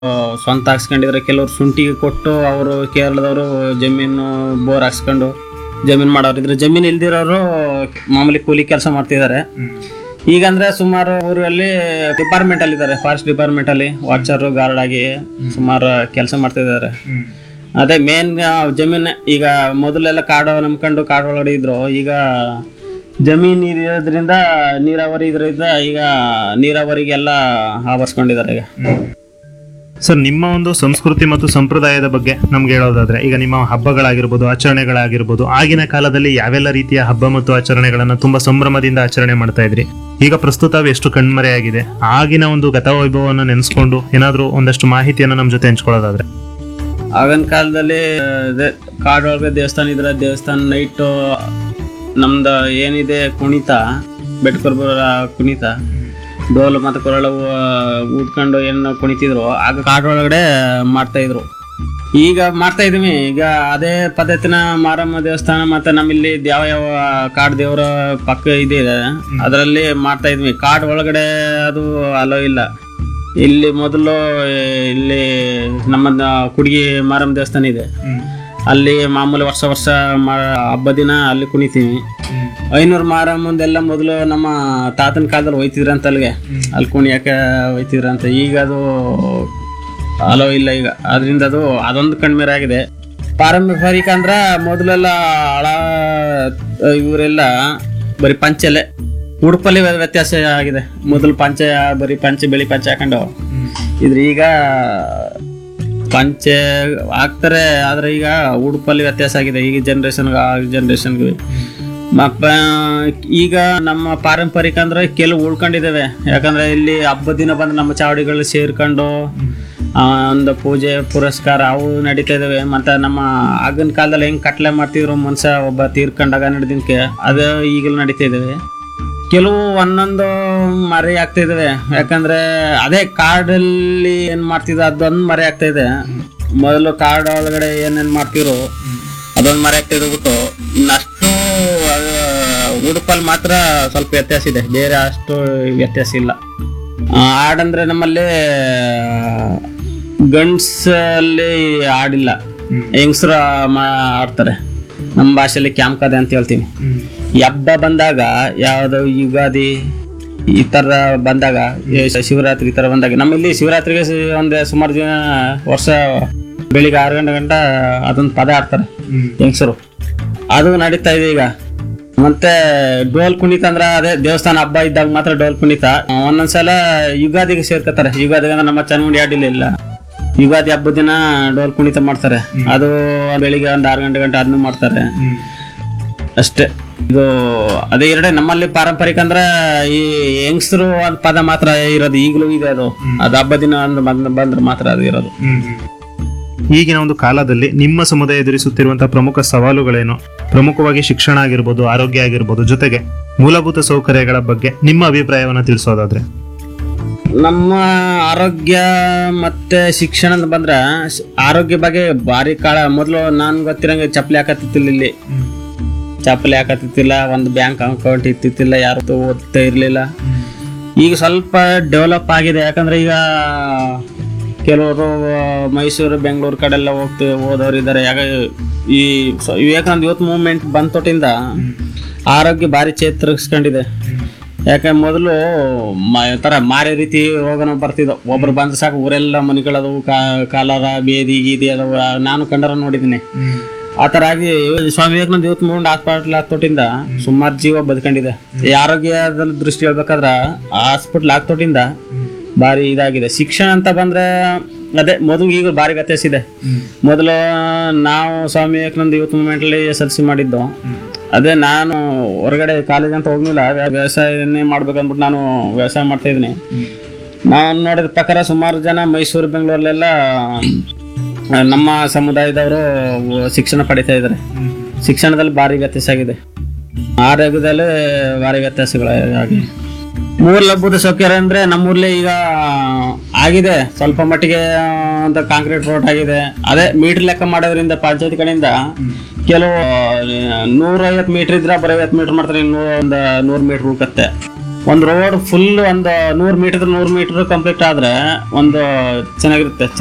ಆ, ಸ್ವಂತ ಹಾಕ್ಸ್ಕೊಂಡಿದ್ರೆ ಕೆಲವ್ರು ಶುಂಠಿಗೆ ಕೊಟ್ಟು ಅವರು ಕೇರಳದವರು ಜಮೀನು ಬೋರ್ ಹಾಕ್ಸ್ಕೊಂಡು ಜಮೀನು ಮಾಡೋರು ಇದ್ರೆ ಜಮೀನು ಇಲ್ದಿರೋರು ಮಾಮೂಲಿ ಕೂಲಿ ಕೆಲಸ ಮಾಡ್ತಿದ್ದಾರೆ ಈಗ ಅಂದ್ರೆ ಸುಮಾರು ಊರಲ್ಲಿ ಡಿಪಾರ್ಟ್ಮೆಂಟ್ ಅಲ್ಲಿ ಇದ್ದಾರೆ ಫಾರೆಸ್ಟ್ ಡಿಪಾರ್ಟ್ಮೆಂಟ್ ಅಲ್ಲಿ ವಾಚರ್ ಗಾರ್ಡ್ ಆಗಿ ಸುಮಾರು ಕೆಲಸ ಮಾಡ್ತಿದ್ದಾರೆ ಅದೇ ಮೇನ್ ಜಮೀನ್ ಈಗ ಮೊದಲೆಲ್ಲ ಕಾಡು ನಂಬ್ಕೊಂಡು ಕಾಡು ಒಳಗಡೆ ಇದ್ರು ಈಗ ಜಮೀನ್ ಇರೋದ್ರಿಂದ ನೀರಾವರಿ ಇದರಿಂದ ಈಗ ನೀರಾವರಿಗೆಲ್ಲ ಆವರಿಸ್ಕೊಂಡಿದ್ದಾರೆ ಈಗ ಸರ್ ನಿಮ್ಮ ಒಂದು ಸಂಸ್ಕೃತಿ ಮತ್ತು ಸಂಪ್ರದಾಯದ ಬಗ್ಗೆ ನಮ್ಗೆ ಹೇಳೋದಾದ್ರೆ ಈಗ ನಿಮ್ಮ ಹಬ್ಬಗಳಾಗಿರ್ಬೋದು ಆಚರಣೆಗಳಾಗಿರ್ಬೋದು ಆಗಿನ ಕಾಲದಲ್ಲಿ ಯಾವೆಲ್ಲ ರೀತಿಯ ಹಬ್ಬ ಮತ್ತು ಆಚರಣೆಗಳನ್ನ ತುಂಬಾ ಸಂಭ್ರಮದಿಂದ ಆಚರಣೆ ಮಾಡ್ತಾ ಇದ್ರಿ ಈಗ ಪ್ರಸ್ತುತ ಅವು ಎಷ್ಟು ಕಣ್ಮರೆಯಾಗಿದೆ ಆಗಿನ ಒಂದು ಗತವೈಭವವನ್ನು ನೆನೆಸ್ಕೊಂಡು ಏನಾದರೂ ಒಂದಷ್ಟು ಮಾಹಿತಿಯನ್ನು ನಮ್ಮ ಜೊತೆ ಹಂಚ್ಕೊಳ್ಳೋದಾದ್ರೆ ಆಗಿನ ಕಾಲದಲ್ಲಿ ಅದೇ ಕಾಡೊಳಗೆ ದೇವಸ್ಥಾನ ಇದ್ರೆ ದೇವಸ್ಥಾನ ನೈಟು ನಮ್ದು ಏನಿದೆ ಕುಣಿತ ಬೆಟ್ಕೊರ್ಬರ ಕುಣಿತ ಡೋಲು ಮತ್ತು ಕೊರಳವು ಊದ್ಕೊಂಡು ಏನು ಕುಣಿತಿದ್ರು ಆಗ ಕಾಡೊಳಗಡೆ ಮಾಡ್ತಾ ಇದ್ರು ಈಗ ಮಾಡ್ತಾ ಇದೀವಿ ಈಗ ಅದೇ ಪದ್ಧತಿನ ಮಾರಮ್ಮ ದೇವಸ್ಥಾನ ಮತ್ತೆ ನಮ್ಮಲ್ಲಿ ಯಾವ ಯಾವ ಕಾಡು ದೇವರ ಪಕ್ಕ ಇದೆ ಅದರಲ್ಲಿ ಮಾಡ್ತಾ ಇದ್ವಿ ಕಾಡು ಒಳಗಡೆ ಅದು ಅಲೋ ಇಲ್ಲ ಇಲ್ಲಿ ಮೊದಲು ಇಲ್ಲಿ ನಮ್ಮ ಕುಡ್ಗಿ ಮಾರಮ್ಮ ದೇವಸ್ಥಾನ ಇದೆ ಅಲ್ಲಿ ಮಾಮೂಲಿ ವರ್ಷ ವರ್ಷ ಮಾ ಹಬ್ಬ ದಿನ ಅಲ್ಲಿ ಕುಣಿತೀವಿ ಐನೂರು ಮಾರಮ್ಮಂದೆಲ್ಲ ಮೊದಲು ನಮ್ಮ ತಾತನ ಕಾಲದಲ್ಲಿ ಹೋಯ್ತಿದ್ರಂತ ಅಲ್ಲಿಗೆ ಅಲ್ಲಿ ಕುಣಿಯಕ್ಕೆ ಹೋಯ್ತಿದ್ರಂತ ಈಗ ಅದು ಅಲೋ ಇಲ್ಲ ಈಗ ಅದರಿಂದ ಅದು ಅದೊಂದು ಕಣ್ಮೇರೆ ಆಗಿದೆ ಪಾರಂಪರಿಕ ಅಂದ್ರ ಮೊದಲೆಲ್ಲ ಹಳ ಇವರೆಲ್ಲ ಬರೀ ಪಂಚಲೆ ಉಡುಪಲ್ಲಿ ವ್ಯ- ವ್ಯತ್ಯಾಸ ಆಗಿದೆ ಮೊದಲು ಪಂಚೆ ಬರೀ ಪಂಚೆ ಬಿಳಿ ಪಂಚೆ ಹಾಕೊಂಡು ಇದ್ರ ಈಗ ಪಂಚೆ ಹಾಕ್ತಾರೆ ಆದ್ರೆ ಈಗ ಉಡುಪಲ್ಲಿ ವ್ಯತ್ಯಾಸ ಆಗಿದೆ ಈಗ ಜನ್ರೇಷನ್ಗೆ ಆ ಜನ್ರೇಷನ್ಗೆ ಮಕ್ಕ ಈಗ ನಮ್ಮ ಪಾರಂಪರಿಕ ಅಂದ್ರೆ ಕೆಲವು ಉಳ್ಕೊಂಡಿದ್ದೇವೆ ಯಾಕಂದ್ರೆ ಇಲ್ಲಿ ಹಬ್ಬದ ದಿನ ಬಂದು ನಮ್ಮ ಚಾವಡಿಗಳು ಸೇರ್ಕೊಂಡು ಆ, ಒಂದು ಪೂಜೆ ಪುರಸ್ಕಾರ ಅವು ನಡೀತಾ ಇದಾವೆ ಮತ್ತೆ ನಮ್ಮ ಆಗಿನ ಕಾಲದಲ್ಲಿ ಹೆಂಗ್ ಕಟ್ಲೆ ಮಾಡ್ತಿದ್ರು ಮನುಷ್ಯ ಒಬ್ಬ ತೀರ್ಕೊಂಡಾಗ ನಡೆದಿನಕ್ಕೆ ಅದು ಈಗಲೂ ನಡೀತಾ ಇದಾವೆ ಕೆಲವು ಒಂದೊಂದು ಮರೆ ಆಗ್ತಾ ಇದಾವೆ ಯಾಕಂದ್ರೆ ಅದೇ ಕಾಡಲ್ಲಿ ಏನ್ ಮಾಡ್ತಿದ್ರು ಅದೊಂದು ಮರೆ ಆಗ್ತಾ ಇದೆ ಮೊದಲು ಕಾಡ್ ಒಳಗಡೆ ಏನೇನ್ ಮಾಡ್ತಿದ್ರು ಅದೊಂದು ಮರೆ ಆಗ್ತಾ ಇದೆ ಬಿಟ್ಟು ಇನ್ನಷ್ಟು ಅದು ಉಡುಪಲ್ಲಿ ಮಾತ್ರ ಸ್ವಲ್ಪ ವ್ಯತ್ಯಾಸ ಇದೆ ಬೇರೆ ಅಷ್ಟು ವ್ಯತ್ಯಾಸ ಇಲ್ಲ ಆ, ಹಾಡಂದ್ರೆ ನಮ್ಮಲ್ಲಿ ಗಂಡ್ಸಲ್ಲಿ ಹಾಡಿಲ್ಲ ಹೆಂಗಸರು ಆಡ್ತಾರೆ ನಮ್ಮ ಭಾಷೆಯಲ್ಲಿ ಕ್ಯಾಂಕದೆ ಅಂತ ಹೇಳ್ತೀವಿ ಈ ಹಬ್ಬ ಬಂದಾಗ ಯಾವ್ದು ಯುಗಾದಿ ಈ ತರ ಬಂದಾಗ ಈ ಶಿವರಾತ್ರಿ ಈ ತರ ಬಂದಾಗ ನಮ್ಮಲ್ಲಿ ಶಿವರಾತ್ರಿಗೆ ಸಿ- ಒಂದ್ ಸುಮಾರು ಜನ ವರ್ಷ ಬೆಳಿಗ್ಗೆ ಆರು ಗಂಟೆ ಗಂಟ ಅದೊಂದು ಪದ ಆಡ್ತಾರೆ ಹೆಂಗಸರು ಅದು ನಡೀತಾ ಇದೆ ಈಗ ಮತ್ತೆ ಡೋಲ್ ಕುಣಿತ ಅಂದ್ರ ಅದೇ ದೇವಸ್ಥಾನ ಹಬ್ಬ ಇದ್ದಾಗ ಮಾತ್ರ ಡೋಲ್ ಕುಣಿತ ಒಂದೊಂದ್ಸಲ ಯುಗಾದಿಗೆ ಸೇರ್ಕೋತಾರೆ ಯುಗಾದಿಗೆ ಅಂದ್ರೆ ನಮ್ಮ ಚನ್ಮುಂಡಿ ಆಡಿಲ್ಲ ಇಲ್ಲ ಯುಗಾದಿ ಹಬ್ಬದ ದಿನ ಡೋಲ್ ಕುಣಿತ ಮಾಡ್ತಾರೆ ಅದು ಬೆಳಿಗ್ಗೆ ಒಂದ್ ಆರು ಗಂಟೆ ಗಂಟೆ ಅದನ್ನು ಮಾಡ್ತಾರೆ ಅಷ್ಟೇ ಇದು ಅದೇ ಎರಡೇ ನಮ್ಮಲ್ಲಿ ಪಾರಂಪರಿಕ ಅಂದ್ರೆ ಈ ಹೆಂಗಸರು ಒಂದ್ ಪದ ಮಾತ್ರ ಇರೋದು ಈಗಲೂ ಇದೆ ಅದು ಅದು ಹಬ್ಬ ದಿನ ಅಂದ್ ಬಂದ್- ಬಂದ್ರೆ ಮಾತ್ರ ಅದು ಇರೋದು ಈಗಿನ ಒಂದು ಕಾಲದಲ್ಲಿ ನಿಮ್ಮ ಸಮುದಾಯ ಎದುರಿಸುತ್ತಿರುವಂತಹ ಪ್ರಮುಖ ಸವಾಲುಗಳೇನು ಪ್ರಮುಖವಾಗಿ ಶಿಕ್ಷಣ ಆಗಿರ್ಬೋದು ಆರೋಗ್ಯ ಆಗಿರ್ಬೋದು ಜೊತೆಗೆ ಮೂಲಭೂತ ಸೌಕರ್ಯಗಳ ಬಗ್ಗೆ ನಿಮ್ಮ ಅಭಿಪ್ರಾಯವನ್ನು ತಿಳಿಸೋದಾದ್ರೆ ನಮ್ಮ ಆರೋಗ್ಯ ಮತ್ತೆ ಶಿಕ್ಷಣ ಅಂತ ಬಂದ್ರ ಶ- ಆರೋಗ್ಯ ಬಗ್ಗೆ ಭಾರಿ ಕಾಳ ಮೊದಲು ನಾನ್ ಗೊತ್ತಿರಂಗೆ ಚಪ್ಪಲಿ ಹಾಕತ್ತಿತ್ತಿಲ್ಲ ಇಲ್ಲಿ ಚಪ್ಪಲಿ ಹಾಕತ್ತಿತ್ತಿಲ್ಲ ಒಂದು ಬ್ಯಾಂಕ್ ಅಕೌಂಟ್ ಇತ್ತಿತ್ತಿಲ್ಲ ಯಾರು ಓದ್ತಾ ಇರ್ಲಿಲ್ಲ ಈಗ ಸ್ವಲ್ಪ ಡೆವಲಪ್ ಆಗಿದೆ ಯಾಕಂದ್ರೆ ಈಗ ಕೆಲವರು ಮೈಸೂರು ಬೆಂಗಳೂರು ಕಡೆ ಎಲ್ಲ ಹೋಗ್ತಿ ಓದೋರು ಇದ್ದಾರೆ ಯಾಕ ಈ ಸ- ವಿವೇಕಾನಂದ ಯೂತ್ ಮೂವ್ಮೆಂಟ್ ಬಂದ ತೊಟ್ಟಿಂದ ಆರೋಗ್ಯ ಭಾರಿ ಚೇತರಿಸ್ಕೊಂಡಿದೆ ಯಾಕೆ ಮೊದಲು ಮ- ತರ ಮಾರಿ ರೀತಿ ರೋಗನ ಬರ್ತಿದ್ವು ಒಬ್ರು ಬಂದ್ರೆ ಸಾಕು ಊರೆಲ್ಲ ಮನೆಗಳದು ಕಾಲರ ಬೇದಿ ಗೀದಿ ಅದಾವು ನಾನು ಕಂಡರ ನೋಡಿದ್ದೀನಿ ಆ ಥರ ಆಗಿ Swami Vivekananda youth movement hospital ತೊಟ್ಟಿಂದ ಸುಮಾರು ಜೀವ ಬದುಕೊಂಡಿದೆ ಈ ಆರೋಗ್ಯದಲ್ಲಿ ದೃಷ್ಟಿ ಹೇಳ್ಬೇಕಾದ್ರ ಹಾಸ್ಪಿಟ್ಲ್ ಹಾಕ್ತೊಟ್ಟಿಂದ ಭಾರಿ ಇದಾಗಿದೆ ಶಿಕ್ಷಣ ಅಂತ ಬಂದ್ರೆ ಅದೇ ಮೊದಲು ಈಗ ಭಾರಿ ವ್ಯತ್ಯಾಸ ಇದೆ ಮೊದಲು ನಾವು ಸ್ವಾಮಿ ವಿವೇಕಾನಂದ ಯೂತ್ ಮೂವ್ಮೆಂಟ್ ಅಲ್ಲಿ ಎಸ್ ಎಲ್ ಸಿ ಮಾಡಿದ್ದು ಅದೇ ನಾನು ಹೊರಗಡೆ ಕಾಲೇಜ್ ಅಂತ ಹೋಗ್ಲಿಲ್ಲ ವ್ಯ- ವ್ಯವಸಾಯನೇ ಮಾಡ್ಬೇಕಂದ್ಬಿಟ್ಟು ನಾನು ವ್ಯವಸಾಯ ಮಾಡ್ತಾ ಇದ್ದೀನಿ ನಾನು ನೋಡಿದ ಪ್ರಕಾರ ಸುಮಾರು ಜನ ಮೈಸೂರು ಬೆಂಗಳೂರಲ್ಲೆಲ್ಲ ಆ, ನಮ್ಮ ಸಮುದಾಯದವರು ಶಿಕ್ಷಣ ಪಡಿತಾ ಇದ್ದಾರೆ ಶಿಕ್ಷಣದಲ್ಲಿ ಭಾರಿ ವ್ಯತ್ಯಾಸ ಆಗಿದೆ ಆರೋಗ್ಯದಲ್ಲಿ ಭಾರಿ ವ್ಯತ್ಯಾಸಗಳಾಗಿ ಮೂಲಭೂತ ಸೌಕರ್ಯ ಅಂದ್ರೆ ನಮ್ಮೂರ್ಲಿ ಈಗ ಆಗಿದೆ ಸ್ವಲ್ಪ ಮಟ್ಟಿಗೆ ಅಂತ ಕಾಂಕ್ರೀಟ್ ರೋಡ್ ಆಗಿದೆ ಅದೇ ಮೀಟರ್ ಲೆಕ್ಕ ಮಾಡೋದ್ರಿಂದ ಪಂಚಾಯತ್ ಕಡೆಯಿಂದ ಕೆಲವು ನೂರೈವತ್ತು ಮೀಟರ್ ಇದ್ರೆ ಬರೀ ಐವತ್ತು ಮೀಟರ್ ಮಾಡ್ತಾರೆ ಇನ್ನು ಒಂದು ನೂರು ಮೀಟರ್ ಉಳ್ಕತ್ತೆ ಒಂದು ರೋಡ್ ಫುಲ್ ಒಂದು ನೂರು ಮೀಟರ್ ನೂರು ಮೀಟರ್ ಕಂಪ್ಲೀಟ್ ಆದ್ರೆ ಒಂದು ಚೆನ್ನಾಗಿರುತ್ತೆ